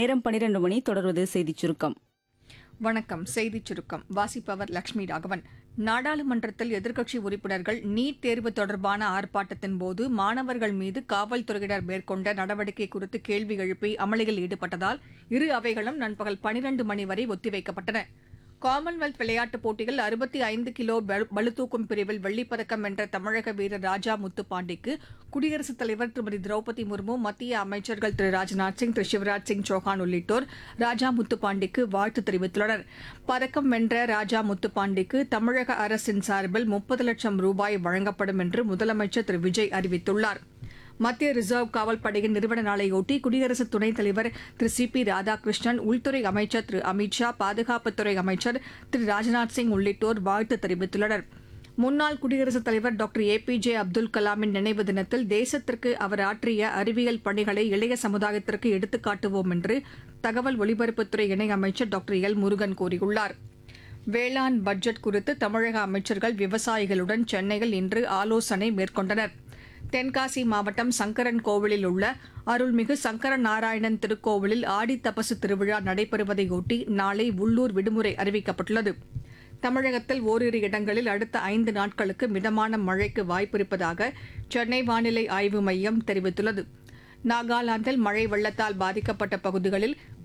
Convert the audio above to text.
நேரம் பன்னிரண்டு மணி தொடர்வது செய்திச் சுருக்கம் வணக்கம் செய்திச் சுருக்கம் வாசிப்பவர் லட்சுமி ராகவன் நாடாளுமன்றத்தில் எதிர்க்கட்சி உறுப்பினர்கள் நீட் தேர்வு தொடர்பான ஆர்ப்பாட்டத்தின் போது மாணவர்கள் மீது காவல்துறையினர் மேற்கொண்ட நடவடிக்கை குறித்து கேள்வி எழுப்பி அமளியில் ஈடுபட்டதால் இரு அவைகளும் நண்பகல் பனிரண்டு மணி வரை ஒத்திவைக்கப்பட்டன காமன்வெல்த் விளையாட்டுப் போட்டியில் அறுபத்தி ஐந்து கிலோ பளு- பளுதூக்கும் பிரிவில் வெள்ளிப் பதக்கம் வென்ற தமிழக வீரர் ராஜா முத்துப்பாண்டிக்கு குடியரசுத் தலைவர் திருமதி திரௌபதி முர்மு மத்திய அமைச்சர்கள் திரு ராஜ்நாத் சிங் திரு சிவராஜ் சிங் சௌஹான் உள்ளிட்டோர் ராஜா முத்துப்பாண்டிக்கு வாழ்த்து தெரிவித்துள்ளனர் பதக்கம் வென்ற ராஜா முத்துப்பாண்டிக்கு தமிழக அரசின் சார்பில் முப்பது லட்சம் ரூபாய் வழங்கப்படும் என்று முதலமைச்சர் திரு விஜய் அறிவித்துள்ளார் மத்திய ரிசர்வ் காவல் படையின் நிறுவன நாளையொட்டி குடியரசு துணைத் தலைவர் திரு சி பி ராதாகிருஷ்ணன் உள்துறை அமைச்சர் திரு அமித்ஷா பாதுகாப்புத்துறை அமைச்சர் திரு ராஜ்நாத் சிங் உள்ளிட்டோர் வாழ்த்து தெரிவித்துள்ளனர் முன்னாள் குடியரசுத் தலைவர் doctor A P J Abdul கலாமின் நினைவு தினத்தில் தேசத்திற்கு அவர் ஆற்றிய அறிவியல் பணிகளை இளைய சமுதாயத்திற்கு எடுத்துக்காட்டுவோம் என்று தகவல் ஒலிபரப்புத்துறை இணையமைச்சர் டாக்டர் எல் முருகன் கூறியுள்ளார் வேளாண் பட்ஜெட் குறித்து தமிழக அமைச்சர்கள் விவசாயிகளுடன் சென்னையில் இன்று ஆலோசனை மேற்கொண்டனர் தென்காசி மாவட்டம் சங்கரன் கோவிலில் உள்ள அருள்மிகு சங்கர நாராயணன் திருக்கோவிலில் ஆடி தபசு திருவிழா நடைபெறுவதையொட்டி நாளை உள்ளூர் விடுமுறை அறிவிக்கப்பட்டுள்ளது தமிழகத்தில் ஓரிரு இடங்களில் அடுத்த ஐந்து நாட்களுக்கு மிதமான மழைக்கு வாய்ப்பிருப்பதாக சென்னை வானிலை ஆய்வு மையம் தெரிவித்துள்ளது நாகாலாந்தில் மழை வெள்ளத்தால் பாதிக்கப்பட்ட பகுதிகளில்